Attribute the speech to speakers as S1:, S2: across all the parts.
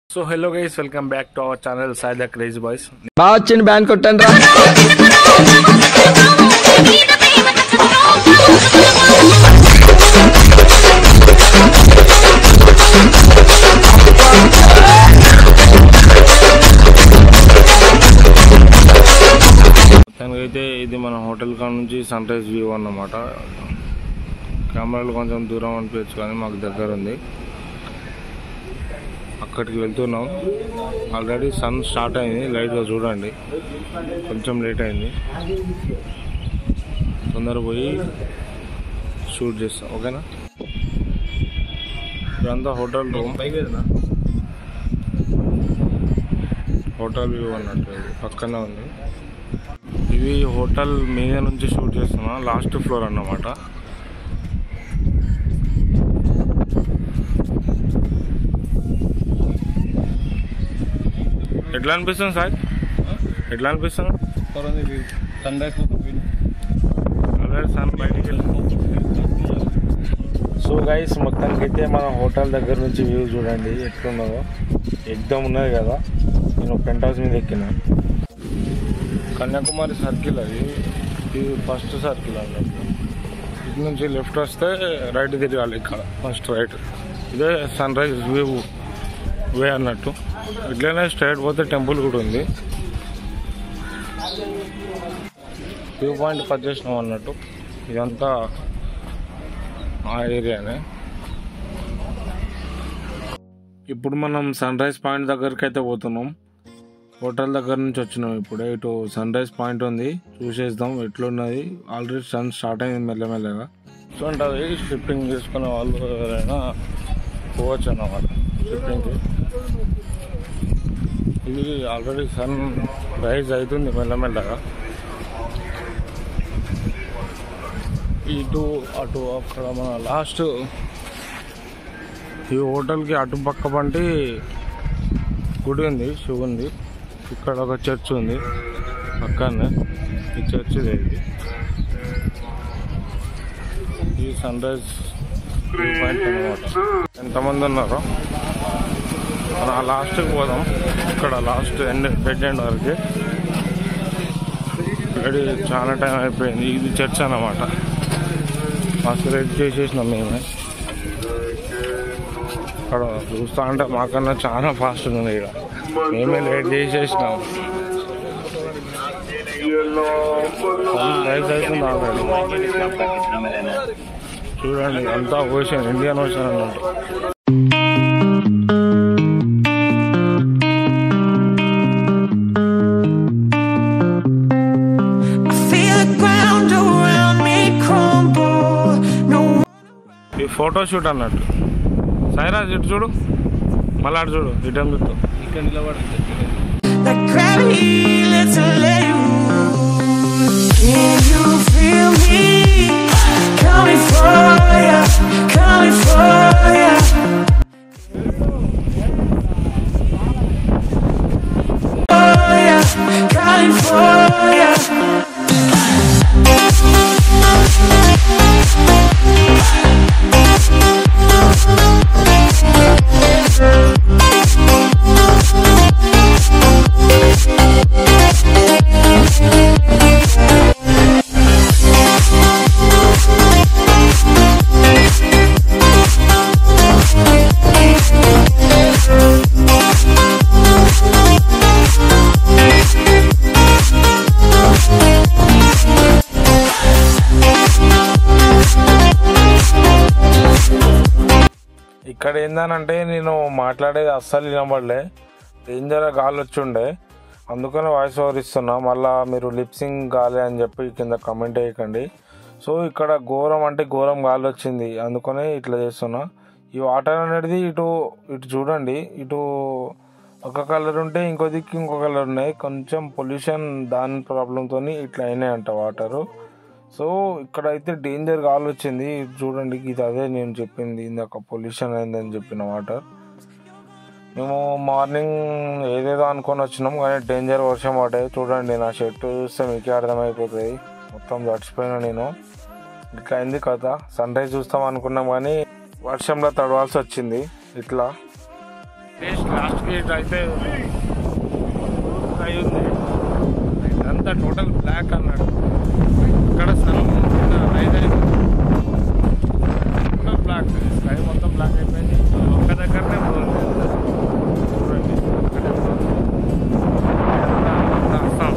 S1: So hello guys welcome back to our channel సాయిదా craze boys
S2: బాగా వచ్చింది ban కొట్టండి రా
S1: అయితే ఇది మన హోటల్ కాడ నుంచి సన్ రైజ్ వ్యూ అన్నమాట కెమెరాలు కొంచెం దూరం అనిపించచ్చు కానీ మాకు దగ్గర ఉంది అక్కడికి వెళ్తున్నాం ఆల్రెడీ సన్ స్టార్ట్ అయింది లైట్గా చూడండి కొంచెం లేట్ అయింది తొందర పోయి షూట్ చేస్తాం ఓకేనా ఇదంతా హోటల్ రూమ్ హోటల్ వ్యూ అన్నట్టు ఇది పక్కనే ఉంది ఇది హోటల్ మీద నుంచి షూట్ చేస్తున్నా లాస్ట్ ఫ్లోర్ అన్నమాట ఎట్లా అనిపిస్తుంది సార్ ఎట్లా అనిపిస్తుంది
S3: సన్ రైజ్
S1: ఆల్రెడీ సన్ బయటికి వెళ్ళి సో గైస్ మొత్తానికి అయితే మన హోటల్ దగ్గర నుంచి వ్యూ చూడండి ఎట్లున్నదో ఎగ్దమ్ ఉన్నది కదా నేను పెంట్ హౌస్ మీద ఎక్కిన కన్యాకుమారి సర్కిల్ అది ఇది ఫస్ట్ సర్కిల్ అన్నట్టు ఇటు నుంచి లెఫ్ట్ వస్తే రైట్ తిరగాలి ఇక్కడ ఫస్ట్ రైట్ ఇదే సన్ రైజ్ వ్యూ వే అన్నట్టు ఇట్లనే స్ట్రైట్ పోతే టెంపుల్ కూడా ఉంది వ్యూ పాయింట్ కట్ చేసినాం అన్నట్టు ఇదంతా ఆ ఏరియానే ఇప్పుడు మనం సన్ రైజ్ పాయింట్ దగ్గరికి అయితే పోతున్నాం హోటల్ దగ్గర నుంచి వచ్చినాం ఇప్పుడే ఇటు సన్ రైజ్ పాయింట్ ఉంది చూసేద్దాం ఎట్లున్నది ఆల్రెడీ సన్ స్టార్ట్ అయింది మెల్లమెల్లగా సో ఉంటుంది షిప్పింగ్ చేసుకునే వాళ్ళు ఎవరైనా పోవచ్చు అన్నమాట షిప్పింగ్కి ఇది ఆల్రెడీ సన్ రైజ్ అవుతుంది మెల్లమెల్లగా ఇటు అటు అక్కడ మన లాస్ట్ ఈ హోటల్కి అటు పక్క పంటి గుడి ఉంది శివుంది ఇక్కడ ఒక చర్చ్ ఉంది పక్కనే ఈ చర్చ్ ఇది ఈ సన్ రైజ్ వ్యూ పాయింట్ అనమాట ఎంతమంది ఉన్నారు మనం ఆ లాస్ట్కి పోదాం ఇక్కడ లాస్ట్ ఎండ్ డెడ్ ఎండ్ వరకు రెడీ చాలా టైం అయిపోయింది ఇది చర్చ్ అన్నమాట మస్తు రెడీ చేసేసినాం మేమే అక్కడ చూస్తా అంటే మాకన్నా చాలా ఫాస్ట్ ఉంది ఇక్కడ మేమే లేట్ చేసేసినాం రైస్ అవుతుంది ఆల్రెడీ చూడండి అంతా ఓషన్ ఇండియన్ ఓషన్ అన్నట్టు
S4: I feel the ground around me crumble. No
S1: ఈ ఫోటో షూట్ అన్నట్టు సైరాజ్ ఇటు చూడు మళ్ళీ అటు చూడు రిటర్న్ చూద్దాం
S3: ఇక్కడ నిలబడుతుంది
S4: like gravity, let's let it loose. Can you feel me coming for ya? Coming for ya? For ya, Coming for ya.
S1: ఇక్కడ ఏందనంటే నేను మాట్లాడేది అస్సలు వినబడలే డేంజర్ గాలి వచ్చి ఉండే అందుకని వాయిస్ ఓవర్ ఇస్తున్నా మళ్ళా మీరు లిప్సింగ్ గాలి అని చెప్పి కింద కమెంట్ వేయకండి సో ఇక్కడ ఘోరం అంటే ఘోరం గాలి వచ్చింది అందుకనే ఇట్లా చేస్తున్నా ఈ వాటర్ అనేది ఇటు ఇటు చూడండి ఇటు ఒక కలర్ ఉంటే ఇంకో దిక్కు ఇంకో కలర్ ఉన్నాయి కొంచెం పొల్యూషన్ దాని ప్రాబ్లంతో ఇట్లా అయినాయంట వాటరు సో ఇక్కడ అయితే డేంజర్ గాలి వచ్చింది ఇది చూడండి ఇది అదే నేను చెప్పింది ఇందాక పొల్యూషన్ అయిందని చెప్పిన వాటర్ మేము మార్నింగ్ ఏదేదో అనుకొని వచ్చినాం కానీ డేంజర్ వర్షం పడ్డాయి చూడండి నా షర్ట్ చూస్తే మీకే అర్థమైపోతుంది మొత్తం తడిచిపోయినా నేను ఇట్లా అయింది కథ సన్ రైజ్ చూస్తాం అనుకున్నాం కానీ వర్షంలో తడవాల్సి వచ్చింది ఇట్లా టేస్ట్ లాస్ట్కి అయితే స్కై ఉంది ఇదంతా టోటల్ బ్లాక్ అన్నాడు ఇక్కడ సన్ రైజ్ అయింది మొత్తం బ్లాక్ స్కై మొత్తం బ్లాక్ అయిపోయింది ఒక్క దగ్గరనే పోతుంది చూడండి ఒక్కటే పోతుంది. ఇదంతా అంతా అస్సాం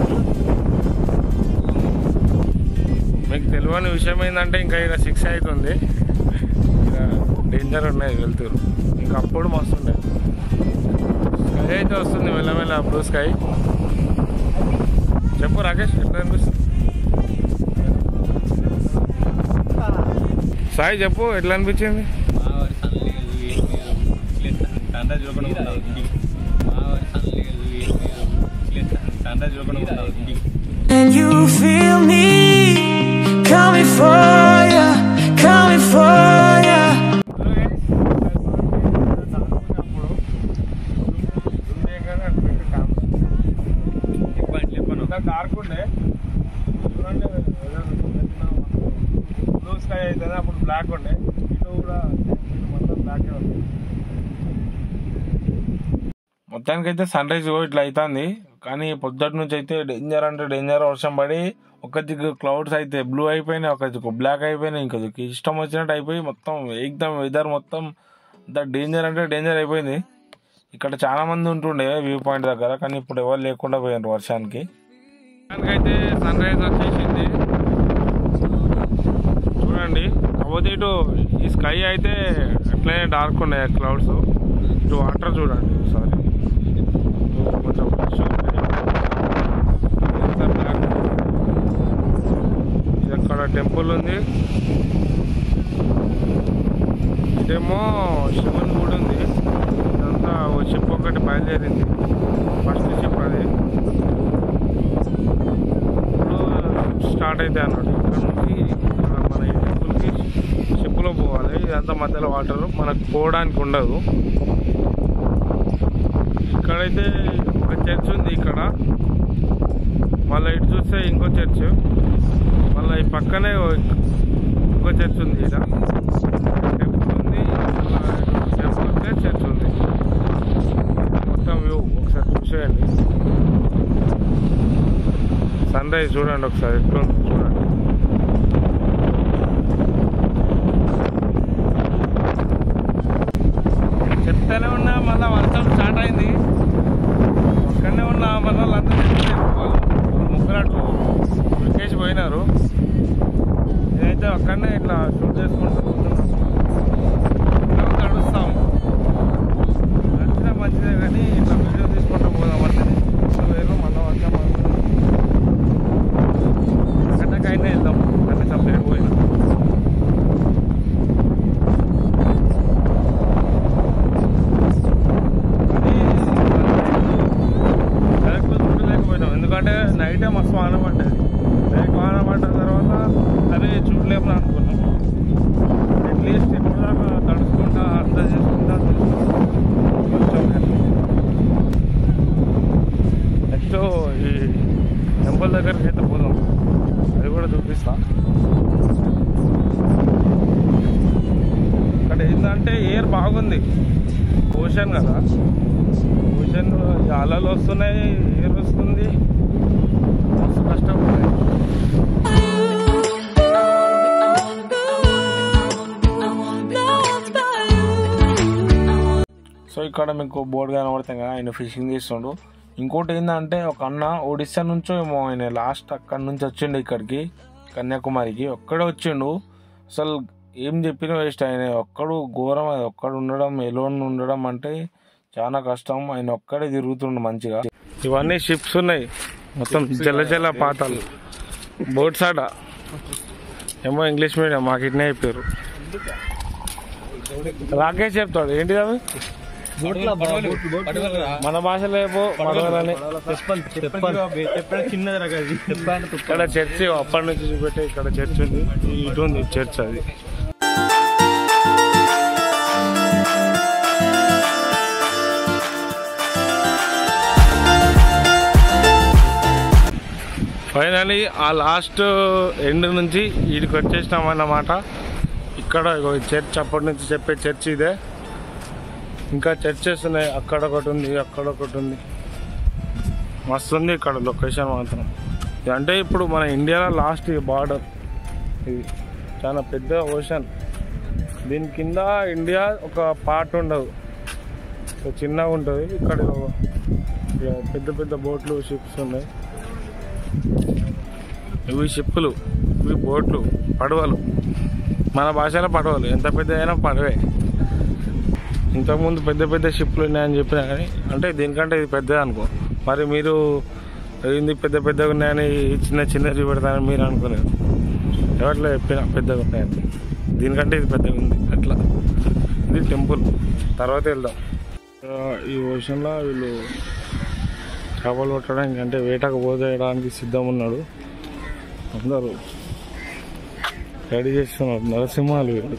S1: మీకు తెలియని విషయం ఏంటంటే ఇంకా ఇక్కడ సిక్స్ అవుతుంది ఇక డేంజర్ ఉన్నాయి వెళ్తురు ఇంకా అప్పుడు మస్తు ఉండే స్కై అయితే వస్తుంది మెల్లమెల్ల బ్లూ స్కై చెప్పు రాకేష్ ఎట్లా అనిపిస్తుంది సాయి చెప్పు ఎట్లా అనిపించింది
S3: మా వారి సన్ లేదు ఏం లేదు తండ్రి చూడకుండా ఉంటావు ఇంటికి మా వారి సన్ లేదు ఏం లేదు తండ్రి చూడకుండా ఉంటావు ఇంటికి
S4: And you feel me coming for ya, coming for ya.
S1: Dark ఉండే చూడండి బ్లూ స్కై అవుతుంది అప్పుడు బ్లాక్ ఉండే ఇటు కూడా మొత్తం బ్లాక్ ఉంది మొత్తానికైతే సన్ రైజ్ ఇట్లా అవుతుంది కానీ పొద్దుటి నుంచి అయితే డేంజర్ అంటే డేంజర్ వర్షం పడి ఒక దిక్కు క్లౌడ్స్ అయితే బ్లూ అయిపోయినాయి ఒక దిక్కు బ్లాక్ అయిపోయినాయి ఇంకో దిక్కు ఇష్టం వచ్చినట్టు అయిపోయి మొత్తం ఏకదం వెదర్ మొత్తం అంత డేంజర్ అంటే డేంజర్ అయిపోయింది ఇక్కడ చాలా మంది ఉంటుండే వ్యూ పాయింట్ దగ్గర కానీ ఇప్పుడు ఎవరు లేకుండా పోయారు వర్షానికి అయితే సన్ రైజ్ వచ్చేసింది చూడండి కాకపోతే ఇటు ఈ స్కై అయితే అట్లనే డార్క్ ఉన్నాయి క్లౌడ్స్ ఇటు వాటర్ చూడండి ఒకసారి ఇటు కొంచెం fresh ఉన్నాయి. ఇదంతా black. ఇది అక్కడ టెంపుల్ ఉంది ఇదేమో శివుని గుడి ఉంది ఇదంతా ఓ షిప్ ఒకటి బయలుదేరింది ఫస్ట్ షిప్ అది ఇప్పుడు స్టార్ట్ అయితే అన్నాడు ఇక్కడ నుంచి మన- మన ఈ టెంపుల్కి షిప్లో పోవాలి ఇదంతా మధ్యలో వాటర్ మనకు పోవడానికి ఉండదు ఇక్కడైతే ఒక చర్చ్ ఉంది ఇక్కడ మళ్ళీ ఇటు చూస్తే ఇంకో చర్చ్ మళ్ళీ ఈ పక్కనే ఓ- ఇంకో చర్చ్ ఉంది ఇక్కడ టెంపుల్ ఉంది మళ్ళీ టెంపుల్ ఉంటే చర్చ్ ఉంది మొత్తం వ్యూ ఒకసారి చూసేయండి సన్ రైజ్ చూడండి ఒకసారి ఎట్లుంది చూడండి చెప్తానే ఉన్నా మళ్ళీ వర్షం స్టార్ట్ అయింది ఒక్కడనే ఉన్నా మళ్ళీ వాళ్ళంతా చెప్తారు వాళ్ళు వాళ్ళు ముగ్గురు అటు వికేసి పోయినారు నేనైతే ఒక్కడనే ఇట్లా షూట్ చేసుకుంటూ పోతున్నాను ఇట్లా నడుస్తాం నడిచినా మంచిదే కానీ ఇట్లా వీడియో తీసుకుంటూ పోదాం అంటే వేరు మళ్ళీ వర్షం పడుతుంది. గంటకైనా వెళ్దాం గంట సపరేట్ పోయినా కరెక్ట్ చూడలేకపోయినాం ఎందుకంటే నైటే మస్తు వాన పడ్డది నైట్ వాన పడ్డ తర్వాత అరే చూడలేము అనుకున్నాం అట్లీస్ట్ ఎప్పుడు దాకా తడుచుకుంటా అంతా చేసుకుంటా కొంచెం నెక్స్ట్ ఈ టెంపుల్ దగ్గరికి అయితే పోదాం అది కూడా చూపిస్తా ఇక్కడ ఏంటంటే ఎయిర్ బాగుంది ఓషన్ కదా ఓషన్ అలలు వస్తున్నాయి ఎయిర్ వస్తుంది మస్తు కష్టం ఉంది సో ఇక్కడ మీకు బోర్డు కనబడతాం కదా ఆయన ఫిషింగ్ చేస్తుండు ఇంకోటి ఏంటంటే ఒక అన్న ఒడిస్సా నుంచో ఏమో ఆయన లాస్ట్ అక్కడి నుంచి వచ్చిండు ఇక్కడికి కన్యాకుమారికి ఒక్కడే వచ్చిండు అసలు ఏం చెప్పినా వేస్ట్ ఆయన ఒక్కడు ఘోరం అది ఒక్కడు ఉండడం ఎలోన్ ఉండడం అంటే చాలా కష్టం ఆయన ఒక్కడే తిరుగుతుండు మంచిగా ఇవన్నీ షిప్స్ ఉన్నాయి మొత్తం జల జల పాతాలు బోట్స్ ఆట ఏమో ఇంగ్లీష్ మీడియం మాకు ఇట్నే చెప్పారు రాకేష్ చెప్తాడు ఏంటి అవి మన భాషలో ఏమో పడవలని
S3: చిన్నది రకాది
S1: ఇక్కడ చర్చి అప్పటి నుంచి చూపెట్టే ఇక్కడ చర్చ్ ఉంది ఇటు ఉంది చర్చ్ అది ఫైనలీ ఆ లాస్ట్ ఎండ్ నుంచి వీడికి వచ్చేసినాం అన్నమాట ఇక్కడ ఇగో ఈ చర్చ్ అప్పటి నుంచి చెప్పే చర్చ్ ఇదే ఇంకా చర్చెస్ ఉన్నాయి అక్కడ ఒకటి ఉంది అక్కడ ఒకటి ఉంది మస్తు ఉంది ఇక్కడ లొకేషన్ మాత్రం ఇది అంటే ఇప్పుడు మన ఇండియాలో లాస్ట్ బార్డర్ ఇది చాలా పెద్ద ఓషన్ దీని కింద ఇండియా ఒక పార్ట్ ఉండదు ఒక చిన్నగా ఉంటుంది ఇక్కడ ఇక పెద్ద పెద్ద బోట్లు షిప్స్ ఉన్నాయి ఇవి షిప్పులు ఇవి బోట్లు పడవలు మన భాషలో పడవలు ఎంత పెద్ద అయినా పడవే ఇంతకుముందు పెద్ద పెద్ద షిప్లు ఉన్నాయని చెప్పినా కానీ అంటే దీనికంటే ఇది పెద్దది అనుకో మరి మీరు ఏంది పెద్ద పెద్దగా ఉన్నాయని ఈ చిన్న చిన్న చూపెడతానని మీరు అనుకోలేదు ఎవరిలో చెప్పిన పెద్దగా ఉన్నాయని దీనికంటే ఇది పెద్దగా ఉంది అట్లా ఇది టెంపుల్ తర్వాత వెళ్దాం ఆ, ఈ ఓషన్లో వీళ్ళు చేపలు పట్టడానికి అంటే వేటకు పోదేయడానికి సిద్ధం ఉన్నాడు అందరూ రెడీ చేస్తున్నారు నరసింహాలు వీళ్ళు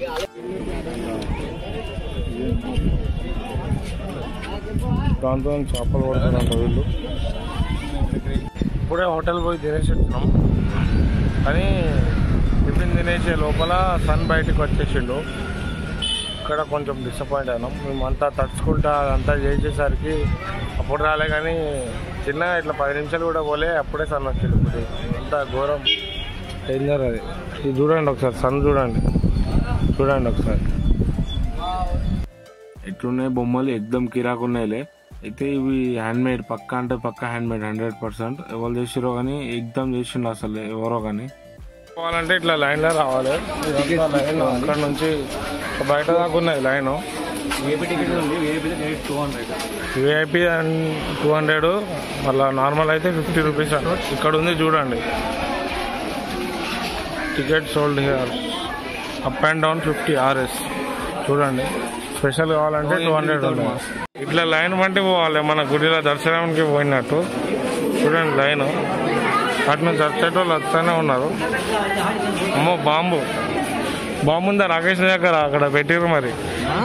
S1: ప్రాంతం చేపలు పడుతున్నారు వీళ్ళు ఇప్పుడే హోటల్ పోయి తినేసి వచ్చినాం కానీ టిఫిన్ తినేసే లోపల సన్ బయటకు వచ్చేసిండు ఇక్కడ కొంచెం డిసప్పాయింట్ అయినాం మేమంతా తడుచుకుంటా అదంతా చేసేసరికి అప్పుడు రాలే కానీ చిన్నగా ఇట్లా పది నిమిషాలు కూడా పోలే అప్పుడే సన్ వచ్చింది ఇప్పుడు అంతా ఘోరం డేంజర్ అది ఇది చూడండి ఒకసారి సన్ చూడండి చూడండి ఒకసారి ఎట్లున్నాయి బొమ్మలు ఎక్దమ్ కిరాకు ఉన్నాయిలే అయితే ఇవి హ్యాండ్ మేడ్ పక్క అంటే పక్క హ్యాండ్ మేడ్ హండ్రెడ్ పర్సెంట్ ఎవరు చేసిరో కానీ ఎక్దమ్ చేసిండు అసలు ఎవరో కానీ పోవాలంటే ఇట్లా లైన్లో రావాలి ఇదంతా లైన్ అక్కడ నుంచి బయట దాకా ఉన్నది లైన్
S3: ఏపీ టికెట్ ఉంది AP ticket two hundred
S1: VIP two hundred మళ్ళీ నార్మల్ అయితే ఫిఫ్టీ రూపీస్ ఇక్కడ ఉంది చూడండి ticket sold here up and down fifty RS చూడండి స్పెషల్ కావాలంటే టూ హండ్రెడ్ ఇట్లా లైన్ వంటి పోవాలి మన గుడిలో దర్శనానికి పోయినట్టు చూడండి లైన్ అటు నుంచి వచ్చేటోళ్ళు వస్తూనే ఉన్నారు అమ్మో బాంబు బాంబు ఉందా రాకేష్ దగ్గర అక్కడ పెట్టిరు మరి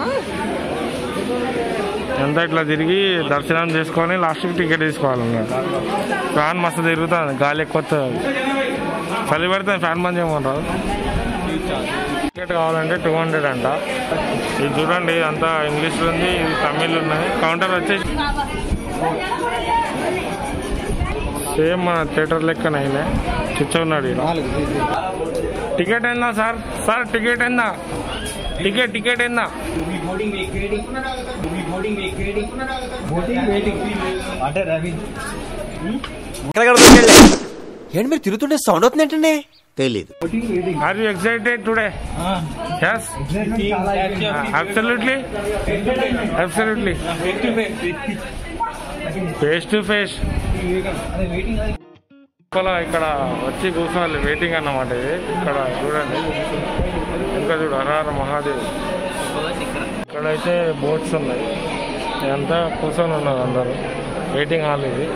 S1: ఎంత ఇట్లా తిరిగి దర్శనం చేసుకొని లాస్ట్కి టికెట్ తీసుకోవాలన్నాడు ఫ్యాన్ మస్తు తిరుగుతుంది గాలి ఎక్కువ వస్తుంది చలి పెడితే ఫ్యాన్ బంద్ చేయమంటారు టికెట్ కావాలంటే టూ హండ్రెడ్ అంట ఇది చూడండి అంతా ఇంగ్లీష్లో ఉంది ఇది తమిళ్ ఉన్నది కౌంటర్ వచ్చేసి సేమ్ మన థియేటర్ లెక్కన అయినా ఉన్నాడు ఈయన. టికెట్ ఏందా సార్ సార్ టికెట్ ఏందా టికెట్ టికెట్ ఏందా
S3: అంటే రవి
S5: ఏంటి మీరు తిరుగుతుంటే సౌండ్ అవుతుంది ఏంటండి తెలీదు
S1: are you excited today yes absolutely absolutely face to face ఇక్కడ వచ్చి కూర్చోవాలి వెయిటింగ్ అన్నమాట ఇది ఇక్కడ చూడండి ఇంకా చూడు హరార మహాదేవ్ ఇక్కడైతే బోట్స్ ఉన్నాయి ఇదంతా కూర్చొని ఉన్నారు అందరూ వెయిటింగ్ హాల్ ఇది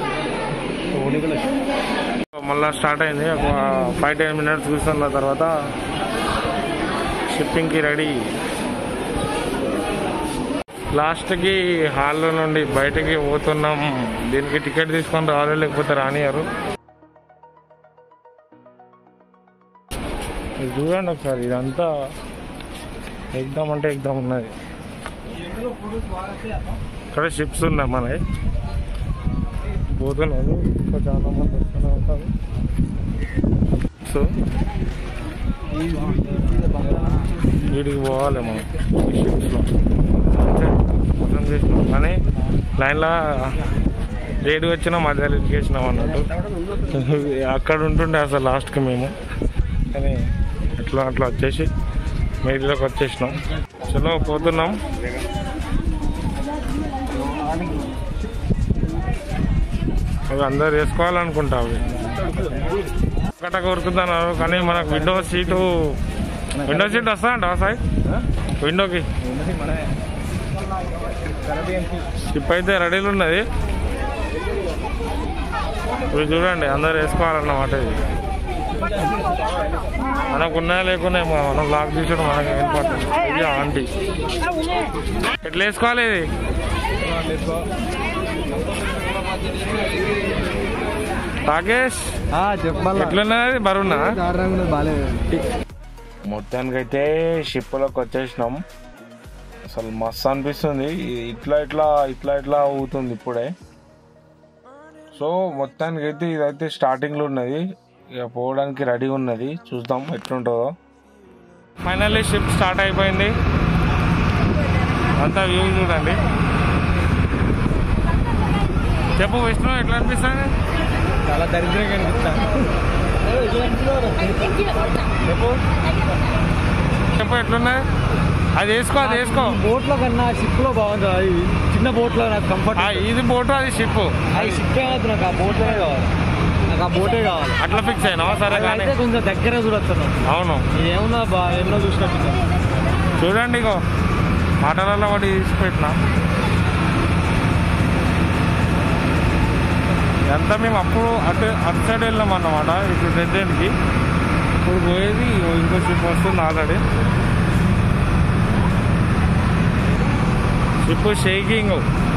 S1: మళ్ళా స్టార్ట్ అయింది ఒక ఫైవ్ టెన్ మినిట్స్ కూర్చున్న తర్వాత షిప్పింగ్కి రెడీ లాస్ట్కి హాల్లో నుండి బయటకి పోతున్నాం దీనికి టికెట్ తీసుకొని రావాలి లేకపోతే రానియరు ఇది చూడండి ఒకసారి ఇదంతా ఎగ్దాం అంటే ఎగ్దాం ఉన్నది ఇక్కడ షిప్స్ ఉన్నాయి మనకి పోతున్నారు ఇంకా చాలా మంది వస్తూనే ఉంటారు సో వీడికి పోవాలి మనం ఈ షిప్స్లో అంతే మొత్తం చేసినాం కానీ లైన్లో లేట్ వచ్చినా మధ్యలో ఎక్కేసినాం అన్నట్టు అక్కడ ఉంటుండే అసలు లాస్ట్కి మేము కానీ అట్లా అట్లా వచ్చేసి మీడియాలోకి వచ్చేసినాం చలో పోతున్నాం అవి అందరు వేసుకోవాలనుకుంటా అవి ఒకట కోరుకుతున్నారు కానీ మనకు విండో సీటు విండో సీట్ వస్తా అంట సాయి విండోకి షిప్ అయితే రెడీలు ఉన్నది ఇవి చూడండి అందరు వేసుకోవాలన్నమాట ఇది మనకు ఉన్నాయా లేకున్నాయి మనం లాక్ తీసుకోవడం మనకి ఇంపార్టెంట్ ఇది ఆంటీ ఎట్లా వేసుకోవాలి ఇది రాకేష్ ఎట్లున్నది బరువునా మొత్తానికైతే షిప్లోకి వచ్చేసినాం అసలు మస్తు అనిపిస్తుంది ఇ- ఇట్లా ఇట్లా ఇట్లా ఇట్లా అవుతుంది ఇప్పుడే సో మొత్తానికి అయితే ఇదైతే స్టార్టింగ్లో ఉన్నది ఇక పోవడానికి రెడీ ఉన్నది చూద్దాం ఎట్లుంటుందో ఫైనల్లీ షిప్ స్టార్ట్ అయిపోయింది అంతా వ్యూ చూడండి చెప్పు విష్ణు ఎట్లా అనిపిస్తుంది
S3: చాలా దరిద్రంగా అనిపిస్తాను
S1: చెప్పు చెప్పు ఎట్లున్నది అది వేసుకో అది వేసుకో
S3: బోట్ లో కన్నా షిప్ లో బాగుంది అది చిన్న బోట్ లో నాకు కంఫర్ట్
S1: ఆ, ఇది బోటు అది షిప్
S3: అది షిప్ కావద్దు నాకు ఆ బోట్ లోనే కావాలి నాకు ఆ బోటే కావాలి
S1: అట్లా ఫిక్స్ అయినావా సరే
S3: అది
S1: కానీ
S3: అయితే కొంచెం దగ్గర చూడొచ్చు
S1: అవును
S3: ఏమున్నా బా ఏమన్నా చూసినట్టు
S1: చూడండి ఇగో మాటలలో ఒకటి తీసి పెట్టిన ఎంత మేము అప్పుడు అటు అటు సైడ్ వెళ్ళాం అన్నమాట ఇప్పుడు రెడ్డెంట్కి ఇప్పుడు పోయేది ఇగో ఇంకో షిప్ వస్తుంది ఆల్రెడీ షిప్ షేకింగ్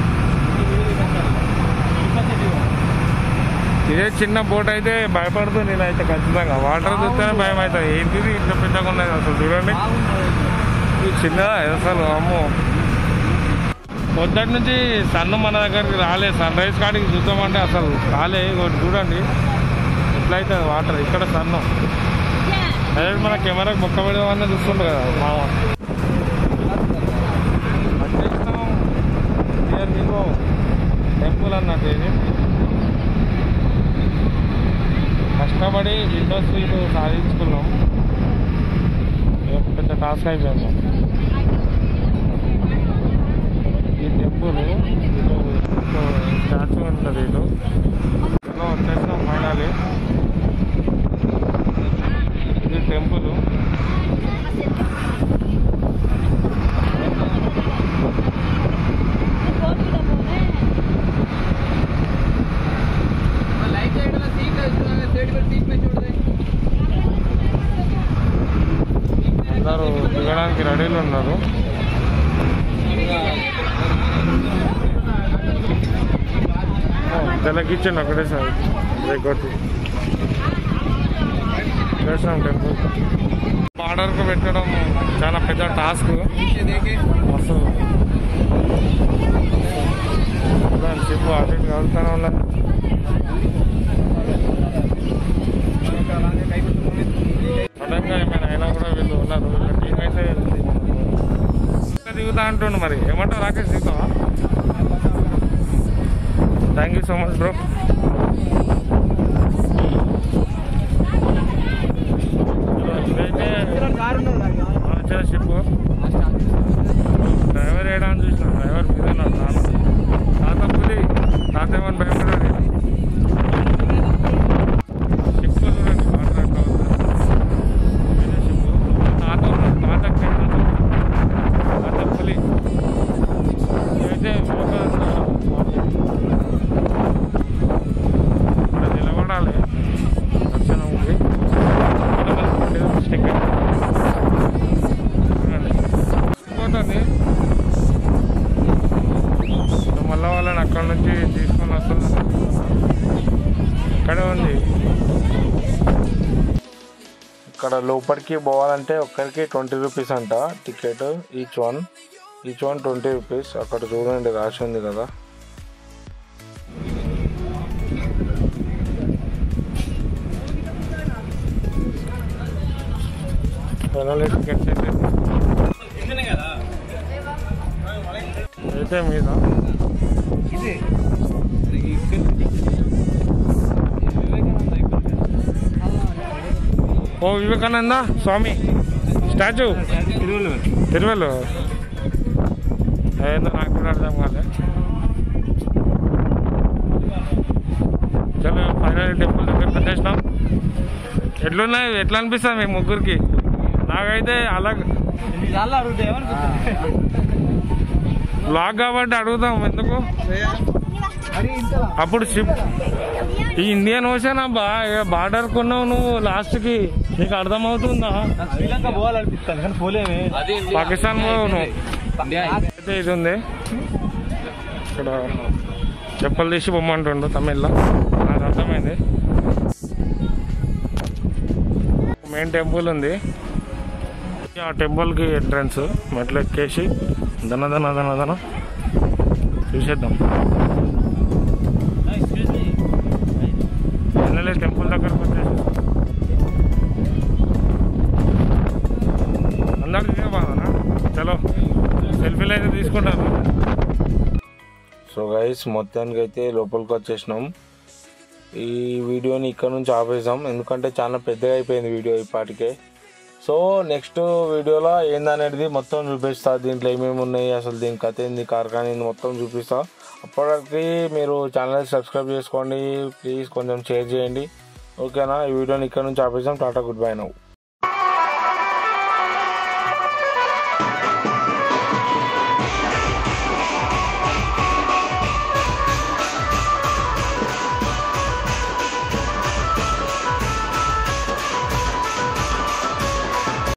S1: ఇదే చిన్న బోట్ అయితే భయపడుతుంది నేనైతే ఖచ్చితంగా వాటర్ చూస్తేనే భయం అవుతుంది ఏంటిది ఇంత పెద్దగా ఉన్నది అసలు చూడండి ఇది చిన్నదా అసలు అమ్మో పొద్దుటి నుంచి సన్ మన దగ్గరికి రాలే సన్ రైజ్ కాడికి చూద్దామంటే అసలు రాలే ఒకటి చూడండి ఎట్లయితుంది వాటర్ ఇక్కడ సన్ను అదే మన కెమెరాకి బొక్క పెడదామని చూస్తుండే కదా మామ వచ్చేస్తాం నియర్ మీకు టెంపుల్ అన్నట్టు ఇది కష్టపడి విండో సీట్ సాధించుకున్నాం ఇది ఒక పెద్ద టాస్క్ అయిపోయింది ఈ టెంపుల్ ఇటు స్టాచ్యూ ఉంటుంది ఇటు ఇలా వచ్చేసినాం ఫైనలీ ఇది టెంపుల్ అందరూ దిగడానికి రెడీలు ఉన్నారు తెలకిచ్చాను అక్కడే సార్ రేకొట్టి దర్శనం టెంపుల్ బార్డర్కు పెట్టడం చాలా పెద్ద టాస్క్ అసలు దాని చెప్పు అటు ఇటు కలుగుతూనే ఉన్నది సడన్గా ఏమైనా అయినా కూడా వీళ్ళు ఉన్నారు వీళ్ళ టీం అయితే ఉంది ఇంకా దిగుతా అంటుండు మరి ఏమంటావు రాకేష్ దిగుతావా thank you so much bro ఇదైతే వచ్చే షిప్ డ్రైవర్ ఏడా అని చూసిన డ్రైవర్ మీద ఉన్నాడు తాత తాత పులి తాత ఏమని భయపడాడు షిప్ చూడండి వాటర్ ఎట్లా ఉందో. ఇదే షిప్ తాత ఉన్నాడు తాత కింద తాత పులి ఇదైతే ఇక్కడ నిలబడాలి దర్శనంకి స్టిక్కర్ పోతుంది మళ్ళీ వాళ్ళని అక్కడ నుంచి తీసుకొని వస్తుంది ఇక్కడే ఉంది ఇక్కడ లోపలికి పోవాలంటే ఒక్కరికి ట్వంటీ రూపీస్ అంట ticket each one each one twenty rupees అక్కడ చూడండి రాసి ఉంది కదా ఫైనల్ టికెట్స్ అయితే అయితే మీద ఓ వివేకానంద స్వామి స్టాచ్యూ తిరువల్లు ఏందో నాకు కూడా అర్థం కాలే చలో ఫైనల్ టెంపుల్ దగ్గరికి వచ్చేసినాం ఎట్లున్నాయి ఎట్లా అనిపిస్తుంది మీ ముగ్గురికి నాకైతే అలా
S3: చాలా అడుగుతాయి
S1: బ్లాగ్ కాబట్టి అడుగుతాం ఎందుకు అప్పుడు షిప్ ఈ ఇండియన్ ఓషన్ అబ్బా బార్డర్ కొన్నావు నువ్వు లాస్ట్ కి నీకు అర్థమవుతుందా
S3: నాకు శ్రీలంక పోవాలనిపిస్తాను కానీ పోలేమే
S1: పాకిస్తాన్ పోవు నువ్వు అయితే ఇది ఉంది ఇక్కడ చెప్పలు తీసి పొమ్మంటుండు తమిళ్లో నాకు అర్థమైంది మెయిన్ టెంపుల్ ఉంది ఆ టెంపుల్కి ఎంట్రన్స్ మెట్లు ఎక్కేసి దన దన దన దన చూసేద్దాం ఎన్నెలే టెంపుల్ దగ్గరకు వచ్చేసి అందరు దిగబాదనా చలో సెల్ఫీలు అయితే తీసుకుంటాను సో గైస్ మొత్తానికి అయితే లోపలికి వచ్చేసినాం ఈ వీడియోని ఇక్కడ నుంచి ఆపేసాం ఎందుకంటే చాలా పెద్దగా అయిపోయింది వీడియో ఇప్పటికే సో నెక్స్ట్ వీడియోలో ఏందనేది మొత్తం చూపిస్తా దీంట్లో ఏమేమి ఉన్నాయి అసలు దీని కథ ఏంది కార్ఖానా ఏంది మొత్తం చూపిస్తా అప్పటికి మీరు ఛానల్ సబ్స్క్రైబ్ చేసుకోండి ప్లీజ్ కొంచెం షేర్ చేయండి ఓకేనా ఈ వీడియోని ఇక్కడ నుంచి ఆపేసాం టాటా గుడ్ బై నవ్వు